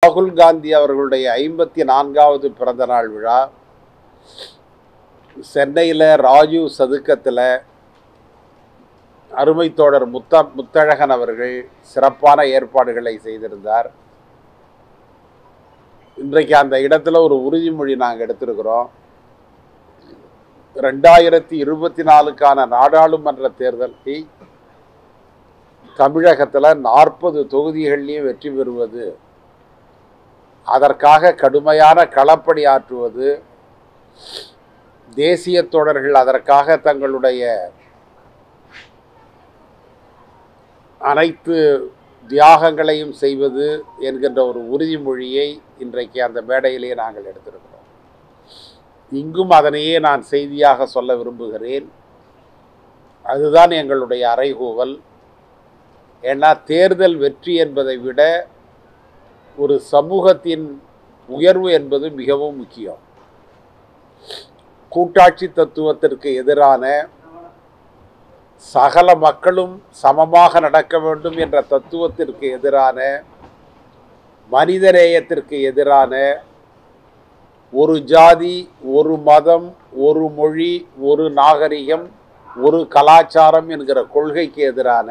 ராகுல் காந்தி அவர்களுடைய ஐம்பத்தி நான்காவது பிறந்த நாள் விழா சென்னையில் ராஜீவ் சதுக்கத்தில் அருமை தோழர் முத்த முத்தழகன் அவர்கள் சிறப்பான ஏற்பாடுகளை செய்திருந்தார் இன்றைக்கு அந்த இடத்துல ஒரு உறுதிமொழி நாங்கள் எடுத்திருக்கிறோம் ரெண்டாயிரத்தி இருபத்தி நாலுக்கான நாடாளுமன்ற தேர்தலை தமிழகத்தில் நாற்பது தொகுதிகள்லையும் வெற்றி பெறுவது அதற்காக கடுமையான களப்பணி ஆற்றுவது தேசிய தோழர்கள் அதற்காக தங்களுடைய அனைத்து தியாகங்களையும் செய்வது என்கின்ற ஒரு உறுதிமொழியை இன்றைக்கு அந்த மேடையிலே நாங்கள் எடுத்திருக்கிறோம் இங்கும் அதனையே நான் செய்தியாக சொல்ல விரும்புகிறேன் அதுதான் எங்களுடைய அறைகூவல் ஏன்னா தேர்தல் வெற்றி என்பதை விட ஒரு சமூகத்தின் உயர்வு என்பது மிகவும் முக்கியம் கூட்டாட்சி தத்துவத்திற்கு எதிரான சகல மக்களும் சமமாக நடக்க வேண்டும் என்ற தத்துவத்திற்கு எதிரான மனிதநேயத்திற்கு எதிரான ஒரு ஜாதி ஒரு மதம் ஒரு மொழி ஒரு நாகரிகம் ஒரு கலாச்சாரம் என்கிற கொள்கைக்கு எதிரான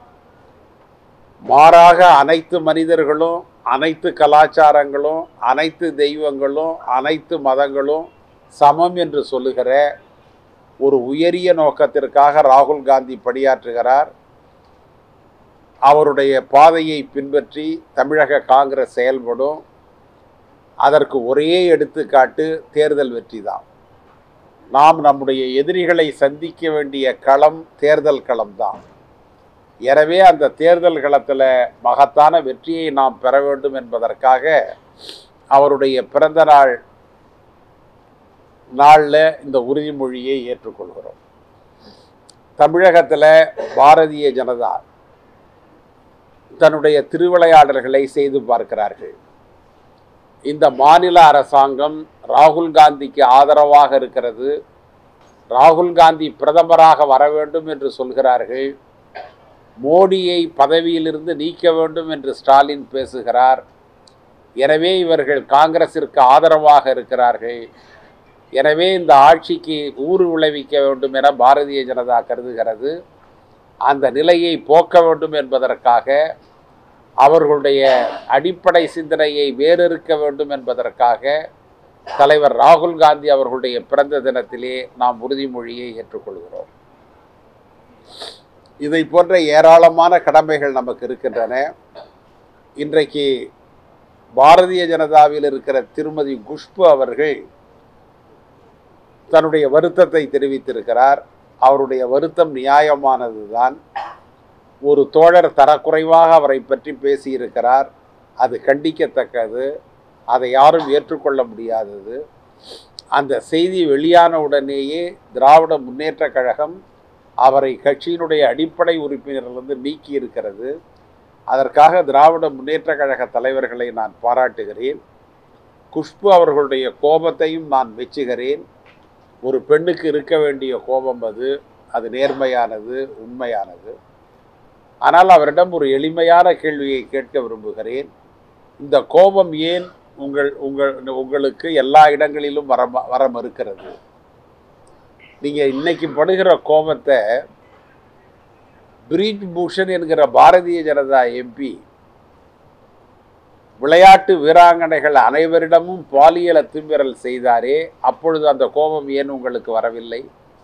மாறாக அனைத்து மனிதர்களும் அனைத்து கலாச்சாரங்களும் அனைத்து தெய்வங்களும் அனைத்து மதங்களும் சமம் என்று சொல்லுகிற ஒரு உயரிய நோக்கத்திற்காக ராகுல் காந்தி பணியாற்றுகிறார் அவருடைய பாதையை பின்பற்றி தமிழக காங்கிரஸ் செயல்படும் அதற்கு ஒரே எடுத்துக்காட்டு தேர்தல் வெற்றி தான் நாம் நம்முடைய எதிரிகளை சந்திக்க வேண்டிய களம் தேர்தல் களம்தான் எனவே அந்த தேர்தல் களத்தில் மகத்தான வெற்றியை நாம் பெற வேண்டும் என்பதற்காக அவருடைய பிறந்த நாள் நாளில் இந்த உறுதிமொழியை ஏற்றுக்கொள்கிறோம் தமிழகத்தில் பாரதிய ஜனதா தன்னுடைய திருவிளையாடல்களை செய்து பார்க்கிறார்கள் இந்த மாநில அரசாங்கம் ராகுல் காந்திக்கு ஆதரவாக இருக்கிறது ராகுல் காந்தி பிரதமராக வர வேண்டும் என்று சொல்கிறார்கள் மோடியை பதவியிலிருந்து நீக்க வேண்டும் என்று ஸ்டாலின் பேசுகிறார் எனவே இவர்கள் காங்கிரசிற்கு ஆதரவாக இருக்கிறார்கள் எனவே இந்த ஆட்சிக்கு ஊறு விளைவிக்க வேண்டும் என பாரதிய ஜனதா கருதுகிறது அந்த நிலையை போக்க வேண்டும் என்பதற்காக அவர்களுடைய அடிப்படை சிந்தனையை வேறறுக்க வேண்டும் என்பதற்காக தலைவர் ராகுல் காந்தி அவர்களுடைய பிறந்த தினத்திலே நாம் உறுதிமொழியை ஏற்றுக்கொள்கிறோம் இதை போன்ற ஏராளமான கடமைகள் நமக்கு இருக்கின்றன இன்றைக்கு பாரதிய ஜனதாவில் இருக்கிற திருமதி குஷ்பு அவர்கள் தன்னுடைய வருத்தத்தை தெரிவித்திருக்கிறார் அவருடைய வருத்தம் நியாயமானது தான் ஒரு தோழர் தரக்குறைவாக அவரை பற்றி பேசியிருக்கிறார் அது கண்டிக்கத்தக்கது அதை யாரும் ஏற்றுக்கொள்ள முடியாதது அந்த செய்தி வெளியான உடனேயே திராவிட முன்னேற்ற கழகம் அவரை கட்சியினுடைய அடிப்படை உறுப்பினரிலிருந்து நீக்கி இருக்கிறது அதற்காக திராவிட முன்னேற்ற கழக தலைவர்களை நான் பாராட்டுகிறேன் குஷ்பு அவர்களுடைய கோபத்தையும் நான் மெச்சுகிறேன் ஒரு பெண்ணுக்கு இருக்க வேண்டிய கோபம் அது அது நேர்மையானது உண்மையானது ஆனால் அவரிடம் ஒரு எளிமையான கேள்வியை கேட்க விரும்புகிறேன் இந்த கோபம் ஏன் உங்கள் உங்கள் உங்களுக்கு எல்லா இடங்களிலும் வர வர மறுக்கிறது நீங்கள் இன்னைக்கு படுகிற கோபத்தை பிரிஜ் பூஷன் என்கிற பாரதிய ஜனதா எம்பி விளையாட்டு வீராங்கனைகள் அனைவரிடமும் பாலியல் அத்துமீறல் செய்தாரே அப்பொழுது அந்த கோபம் ஏன் உங்களுக்கு வரவில்லை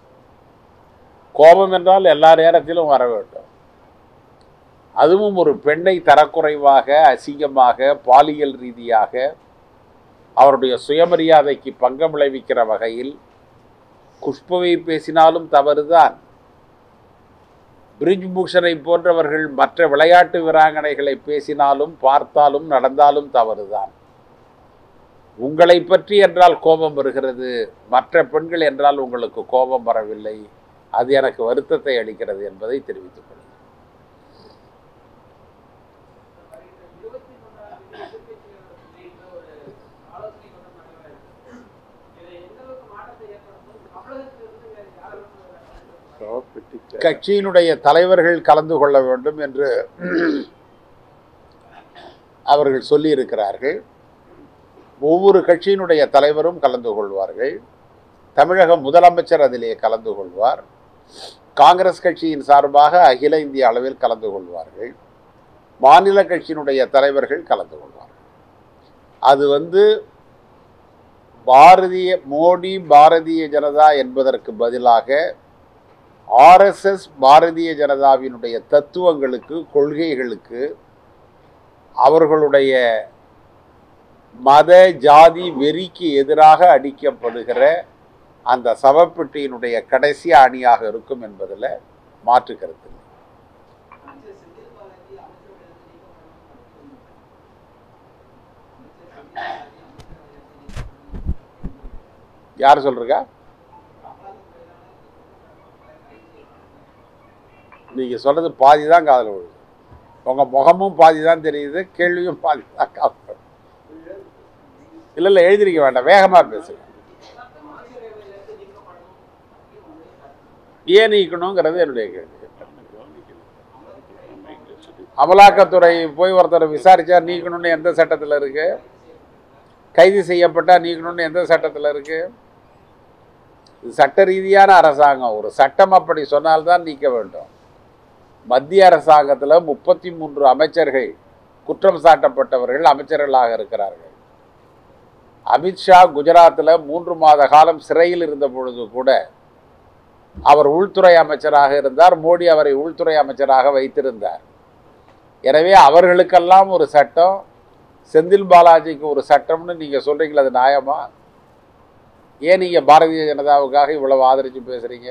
கோபம் என்றால் எல்லா நேரத்திலும் வர வேண்டும் அதுவும் ஒரு பெண்ணை தரக்குறைவாக அசிங்கமாக பாலியல் ரீதியாக அவருடைய சுயமரியாதைக்கு பங்கம் விளைவிக்கிற வகையில் குஷ்புவை பேசினாலும் தவறுதான் பிரிஜ் பூஷனை போன்றவர்கள் மற்ற விளையாட்டு வீராங்கனைகளை பேசினாலும் பார்த்தாலும் நடந்தாலும் தவறுதான் உங்களை பற்றி என்றால் கோபம் வருகிறது மற்ற பெண்கள் என்றால் உங்களுக்கு கோபம் வரவில்லை அது எனக்கு வருத்தத்தை அளிக்கிறது என்பதை தெரிவித்துக் கொள்கிறேன் கட்சியினுடைய தலைவர்கள் கலந்து கொள்ள வேண்டும் என்று அவர்கள் சொல்லியிருக்கிறார்கள் ஒவ்வொரு கட்சியினுடைய தலைவரும் கலந்து கொள்வார்கள் தமிழக முதலமைச்சர் அதிலே கலந்து கொள்வார் காங்கிரஸ் கட்சியின் சார்பாக அகில இந்திய அளவில் கலந்து கொள்வார்கள் மாநில கட்சியினுடைய தலைவர்கள் கலந்து கொள்வார்கள் அது வந்து பாரதிய மோடி பாரதிய ஜனதா என்பதற்கு பதிலாக ஆர்எஸ்எஸ் பாரதிய ஜனதாவினுடைய தத்துவங்களுக்கு கொள்கைகளுக்கு அவர்களுடைய மத ஜாதி வெறிக்கு எதிராக அடிக்கப்படுகிற அந்த சவப்பெட்டியினுடைய கடைசி அணியாக இருக்கும் என்பதில் மாற்று கருத்து இல்லை. அமைச்சர் செந்தில் பாலாஜி அமைச்சரவையிலிருந்து நீக்கப்படணும் யார் சொல்றீங்க நீங்க சொல்றது பாதி தான் காதில் விழுது உங்க முகமும் பாதி தான் தெரியுது கேள்வியும் பாதி தான் காதில் விழுது. இல்ல இல்ல எழுதிருக்க வேண்டாம் வேகமா பேசுங்க அமைச்சரவையிலிருந்து நீக்கப்படணும் அப்படின்னு உங்களுடைய கருத்து. ஏன் நீக்கணுங்கிறது என்னுடைய கேள்வி அமலாக்கத்துறை போய் ஒருத்தரை விசாரிச்சா நீக்கணும்னு எந்த சட்டத்தில் இருக்கு கைது செய்யப்பட்டா நீக்கணும்னு எந்த சட்டத்தில் இருக்கு இது சட்ட ரீதியான அரசாங்கம் ஒரு சட்டம் அப்படி சொன்னால்தான் நீக்க வேண்டும் மத்திய அரசாங்கத்தில் முப்பத்தி மூன்று அமைச்சர்கள் குற்றம் சாட்டப்பட்டவர்கள் அமைச்சர்களாக இருக்கிறார்கள் அமித்ஷா குஜராத்தில் மூன்று மாத காலம் சிறையில் இருந்த பொழுது கூட அவர் உள்துறை அமைச்சராக இருந்தார் மோடி அவரை உள்துறை அமைச்சராக வைத்திருந்தார் எனவே அவர்களுக்கெல்லாம் ஒரு சட்டம் செந்தில் பாலாஜிக்கு ஒரு சட்டம்னு நீங்கள் சொல்கிறீங்களா அது நியாயமா ஏன் நீங்கள் பாரதிய ஜனதாவுக்காக இவ்வளவு ஆதரித்து பேசுகிறீங்க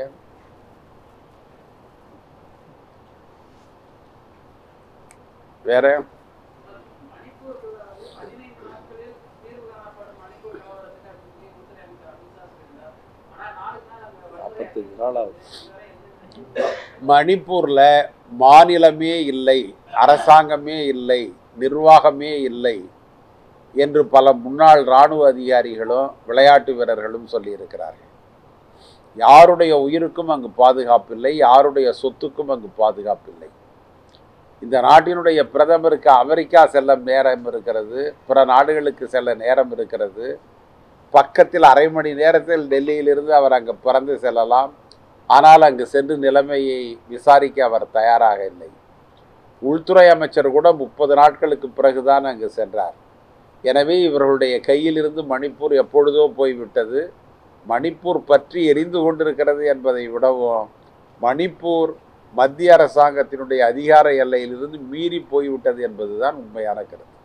வேற மணிப்பூர் பதினைந்து நாட்களில் தீர்வு காணப்படும் மணிப்பூர் கலவரத்துக்கு அப்படின்னு சொல்லி உள்துறை அமைச்சர் அமித்ஷா சொல்லியிருந்தார் ஆனால் நாளுக்கு நாள் அங்கே நாற்பத்தஞ்சு நாள் ஆகுது மணிப்பூரில் மாநிலமே இல்லை அரசாங்கமே இல்லை நிர்வாகமே இல்லை என்று பல முன்னாள் இராணுவ அதிகாரிகளும் விளையாட்டு வீரர்களும் சொல்லியிருக்கிறார்கள் யாருடைய உயிருக்கும் அங்கு பாதுகாப்பில்லை யாருடைய சொத்துக்கும் அங்கு பாதுகாப்பில்லை இந்த நாட்டினுடைய பிரதமருக்கு அமெரிக்கா செல்ல நேரம் இருக்கிறது பிற நாடுகளுக்கு செல்ல நேரம் இருக்கிறது பக்கத்தில் அரை மணி நேரத்தில் டெல்லியிலிருந்து அவர் அங்கு பறந்து செல்லலாம் ஆனால் அங்கு சென்று நிலைமையை விசாரிக்க அவர் தயாராக இல்லை உள்துறை அமைச்சர் கூட முப்பது நாட்களுக்கு பிறகுதான் அங்கு சென்றார் எனவே இவர்களுடைய கையிலிருந்து மணிப்பூர் எப்பொழுதோ போய்விட்டது மணிப்பூர் பற்றி எரிந்து கொண்டிருக்கிறது என்பதை விடவும் மணிப்பூர் மத்திய அரசாங்கத்தினுடைய அதிகார எல்லையிலிருந்து மீறி போய்விட்டது என்பதுதான் உண்மையான கருத்து